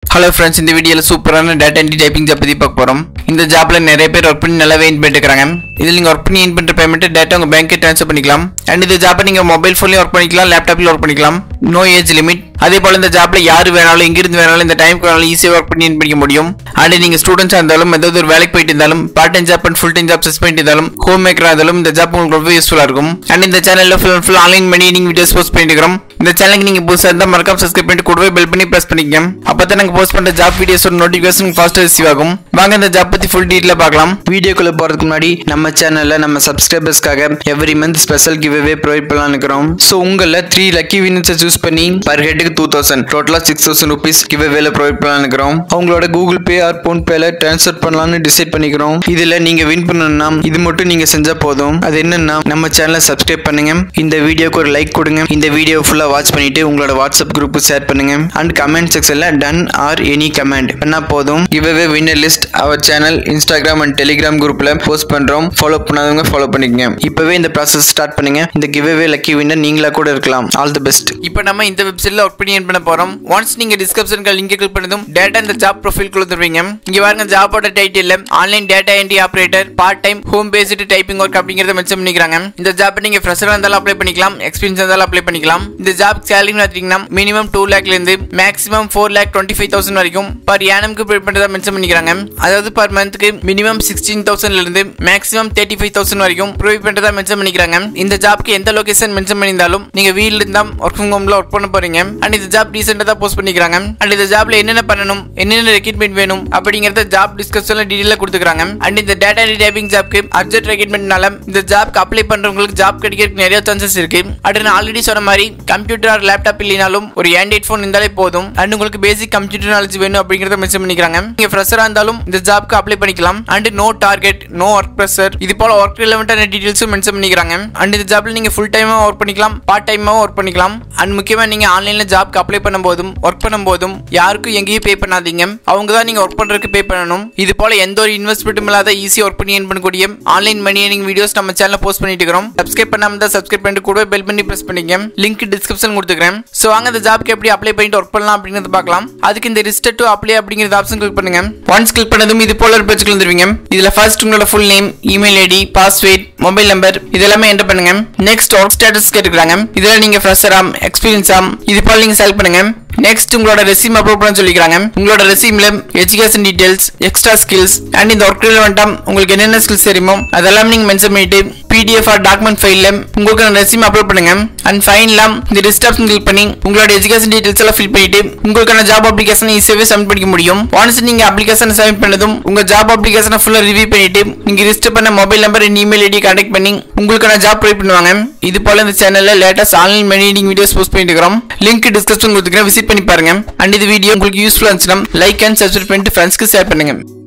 hello friends இந்த வீடியோவில் சூப்பரான டேட்டா என்ட்ரி டைப்பிங் ஜாப் பற்றி பார்க்க போகிறோம் இந்த ஜாப்பில் நிறைய பேர் ஒர்க் பண்ணி நல்லாவே இன் பண்ணிட்டுருக்காங்க இதில் நீங்கள் ஒர்க் பண்ணி இன் பண்ணுற பேமெண்ட்டு டேட்டா உங்கள் பேங்க்கே ட்ரான்ஸ்ஃபர் பண்ணிக்கலாம் அண்ட் இந்த ஜாப்பை நீங்கள் மொபைல் ஃபோன்லேயும் ஒர்க் பண்ணிக்கலாம் லேப்டாப்லையும் ஒர்க் பண்ணிக்கலாம் நோ ஏஜ் லிமிட் அதே போல் இந்த ஜாப்பில் யார் வேணாலும் எங்கிருந்து வேணாலும் இந்த டைமுக்கு வேணாலும் ஈஸியாக ஒர்க் பண்ணி இன் பண்ணிக்க முடியும் அண்ட் நீங்கள் ஸ்டூடெண்ட்ஸாக இருந்தாலும் ஏதாவது ஒரு வேலைக்கு போயிட்டு இருந்தாலும் part time job and full time job செஸ் பண்ணிட்டு இருந்தாலும் ஹோம் மேக்கராக இருந்தாலும் இந்த ஜாப் உங்களுக்கு ரொம்ப யூஸ்ஃபுல்லாக இருக்கும் அண்ட் இந்த சேனலில் ஃபுல் அண்ட் ஃபுல் ஆன்லைன் பண்ணி நீங்கள் வீடியோஸ் போஸ்ட் பண்ணிட்டு இருக்கிறோம் இந்த சேனலுக்கு நீங்கள் புதுசாக இருந்தால் மறக்காம சப்ஸ்கிரைப் பண்ணிட்டு கூடவே பெல் பண்ணி ப்ரெஸ் பண்ணிக்கங்க அப்போ தான் நாங்கள் போஸ்ட் பண்ணுற ஜாப் வீடியோஸோட நோட்டிஃபிகேஷன் ஃபாஸ்ட்டாக ரிசீவ் ஆகும் வாங்க இந்த ஜாப் பற்றி ஃபுல் டீட்டெயிலாக பார்க்கலாம் வீடியோக்குள்ளே போகிறதுக்கு முன்னாடி நம்ம சேனலில் நம்ம சப்ஸ்கிரைபர்ஸ்க்காக every month special giveaway provide பண்ணலாம் இருக்கிறோம் ஸோ உங்களில் த்ரீ லக்கி வினர்ஸை சூஸ் பண்ணி பர் ஹெட்டுக்கு டூ தௌசண்ட் டோட்டலாக சிக்ஸ் தௌசண்ட் ருபீஸ் கிவ் அவேல ப்ரொவைட் பண்ணலாம் இருக்கிறோம் அவங்களோட கூகுள் பே ஆர் ஃபோன் பேல ட்ரான்ஸ்ஃபர் பண்ணலாம்னு டிசைட் பண்ணிக்கிறோம் இதில் நீங்கள் வின் பண்ணணும்னா இது மட்டும் நீங்கள் செஞ்சால் போதும் அது என்னன்னா நம்ம சேனலை சப்ஸ்கிரைப் பண்ணுங்க இந்த வீடியோக்கு ஒரு லைக் கொடுங்க இந்த வீடியோ ஃபுல்லாக வாட்ச் பண்ணிட்டு உங்களோட வாட்ஸ்அப் குரூப் ஷேர் பண்ணுங்க அண்ட் கமெண்ட் செக்ஷனில் டன் ஆர் எனி கமெண்ட் பண்ணா போதும் giveaway winner list our channel Instagram and Telegram குரூப்ல போஸ்ட் பண்றோம் ஃபாலோ பண்ணாதவங்க ஃபாலோ பண்ணிக்கங்க இப்பவே இந்த ப்ராசஸ் ஸ்டார்ட் பண்ணுங்க இந்த கிவ்அவே லக்கி வின்னர் நீங்களா கூட இருக்கலாம் ஆல் தி பெஸ்ட் இப்போ நம்ம இந்த வெப்சைட்ல ஒர்க் பண்ணி பண்ண போறோம் ஒன்ஸ் நீங்க டிஸ்கிரிப்ஷனுக்கு லிங்க் கிளிக் பண்ணதும் டேட்டா இந்த ஜாப் ப்ரொஃபைல் கொடுத்துருவீங்க இங்க பாருங்க ஜாபோட title online data entry operator part time home based typing work அப்படிங்கறத மென்ஷன் பண்ணிக்கிறாங்க இந்த ஜாப் நீங்க ஃப்ரெஷரா இருந்தாலும் அப்ளை பண்ணிக்கலாம் எக்ஸ்பீரியன்ஸ் இருந்தாலும் அப்ளை பண்ணிக்கலாம் இந்த ஜாப் சேலரி பார்த்தீங்கன்னா மினிமம் டூ லேக்ல இருந்து maximum four lakh twenty five thousand வரைக்கும் பர் ஏனம்க்கு பே பண்ணுறதா மென்ஷன் பண்ணிக்கிறாங்க அதாவது பர் மந்த்துக்கு மினிமம் சிக்ஸ்டீன் தௌசண்ட்ல இருந்து மேக்ஸிமம் தேர்ட்டி ஃபைவ் தௌசண்ட் வரைக்கும் ப்ரொவைட் பண்ணுறதா மென்ஷன் பண்ணிக்கிறாங்க இந்த ஜாப்க்கு எந்த லொகேஷன் மென்ஷன் பண்ணியிருந்தாலும் நீங்க வீட்ல இருந்தா ஒர்க் ஃப்ரம் ஹோம்ல ஒர்க் பண்ண போறீங்க அண்ட் இந்த ஜாப் ரீசெண்டாக தான் போஸ்ட் பண்ணிக்கிறாங்க அண்ட் இந்த ஜாப்ல என்னென்ன பண்ணணும் என்னென்ன ரெக்ரூட்மெண்ட் வேணும் அப்படிங்கறத ஜாப் டிஸ்கஷன்ல டீடைலா கொடுத்துக்கிறாங்க அண்ட் இந்த டேட்டா டைப்பிங் ஜாப்க்கு அர்ஜென்ட் ரெக்ரூட்மெண்ட்னால இந்த ஜாப்க்கு அப்ளை பண்றவங்களுக்கு ஜாப் கிடைக்கிறதுக்கு நிறைய சான்சஸ் இருக்கு அண்ட் நான் ஆல்ரெடி சொன்ன மாதிரி கம்ப்யூட்டர் ஆர் லேப்டாப் இல்லைனாலும் ஒரு ஆண்ட்ராய்ட் ஃபோன் இருந்தாலே போதும் அண்ட் உங்களுக்கு பேசிக் கம்ப்யூட்டர் நாலேஜ் வேணும் அப்படிங்கறத மென்ஷன் பண்ணிக்கிறாங்க நீங்க ஃப்ரெஷரா இருந்தாலும் இந்த ஜாப்க்கு அப்ளை பண்ணிக்கலாம் and no target no work pressure இது போல ஒர்க் ரிலவெண்டான டீடைல்ஸும் மென்ஷன் பண்ணிக்கிறாங்க அண்ட் இந்த ஜாப்ல நீங்க ஃபுல் டைமா ஒர்க் பண்ணிக்கலாம் பார்ட் டைமாவும் ஒர்க் பண்ணிக்கலாம் அண்ட் முக்கியமா நீங்க ஆன்லைன்ல ஜாப்க்கு அப்ளை பண்ணும்போதும் ஒர்க் பண்ணும்போதும் யாருக்கும் எங்கேயும் பே பண்ணாதீங்க அவங்க தான் நீங்க ஒர்க் பண்றதுக்கு பே பண்ணணும் இது போல எந்த ஒரு இன்வெஸ்ட்மெண்ட்டும் இல்லாத ஈஸி ஒர்க் பண்ணி earn பண்ணக்கூடிய ஆன்லைன் மணி ஏர்னிங் வீடியோஸ் நம்ம சேனல்ல போஸ்ட் பண்ணிட்டு இருக்கிறோம் சப்ஸ்கிரைப் பண்ணாம தான் சப்ஸ்கிரைப் பண்ணிட்டு கூட பெல் பண்ணி பிரஸ் பண்ணிக்கங்க லிங்க் டிஸ்கிரிப்ஷன் கொடுத்துக்கிறேன் ஸோ வாங்க இந்த ஜாப்க்கு எப்படி அப்ளை பண்ணிட்டு ஒர்க் பண்ணலாம் அப்படிங்கிறது பார்க்கலாம் அதுக்கு இந்த ரிஜிஸ்டர் டு அப்ளை அப்படிங்கிற ஆப்ஷன் கிளிக் பண்ணுங்க ஒன்ஸ் கிளிக் பண்ணதும் இது போல ஒரு பேஜ்க்கு வந்துருவீங்க இதுல ஃபர்ஸ்ட் உங்களோட full name email ID password mobile number இதெல்லாமே என்டர் பண்ணுங்க நெக்ஸ்ட் ஒர்க் ஸ்டேட்டஸ் கேட்டுக்கிறாங்க இதுல நீங்க ஃப்ரெஷராம் எக்ஸ்பீரியன்ஸாம் இது போல நீங்க செலக்ட் பண்ணுங்க நெக்ஸ்ட் உங்களோட ரெசியூம் அப்லோட் பண்ண சொல்லிக்கிறாங்க உங்களோட ரெசியூம்ல education details extra skills and இந்த ஒர்க் ரிலவெண்ட்டாக உங்களுக்கு என்னென்ன ஸ்கில்ஸ் தெரியுமோ அதெல்லாம் நீங்க மென்ஷன் பண்ணிட்டு பிடிஎஃப் ஆர் டாக்குமெண்ட் ஃபைல்ல உங்களுக்கு ரெசியூம் அப்லோட் பண்ணுங்க அண்ட் ஃபைனலாம் இந்த லிஸ்ட் ஆப்ஷன் கிளிக் பண்ணி உங்களோட எஜுகேஷன் டீடைல்ஸ் எல்லாம் ஃபில் பண்ணிட்டு உங்களுக்கான ஜாப் அப்ளிகேஷன் ஈஸியாகவே சப்மிட் பண்ணிக்க முடியும் ஒன்ஸ் நீங்க அப்ளிகேஷன் சப்மிட் பண்ணதும் உங்க ஜாப் அப்ளிகேஷனை ஃபுல்லாக ரிவ்யூ பண்ணிட்டு நீங்க ரிஜிஸ்டர் பண்ண mobile number email ID contact பண்ணி உங்களுக்கான ஜாப் ப்ரொவைட் பண்ணுவாங்க இது போல இந்த சேனல்ல லேட்டஸ்ட் ஆன்லைன் மெனிடிங் வீடியோஸ் போஸ்ட் பண்ணிட்டு இருக்கிறோம் லிங்க் டிஸ்கிரிப்ஷன் கொடுத்துக்கிறேன் விசிட் பண்ணி பாருங்க அண்ட் இந்த வீடியோ உங்களுக்கு யூஸ்ஃபுல்லாக இருந்துச்சுன்னா லைக் அண்ட் சப்ஸ்கிரைப் பண்ணிட்டு ஃப்ரெண்ட்ஸ்க்கு ஷேர் பண்ணுங்க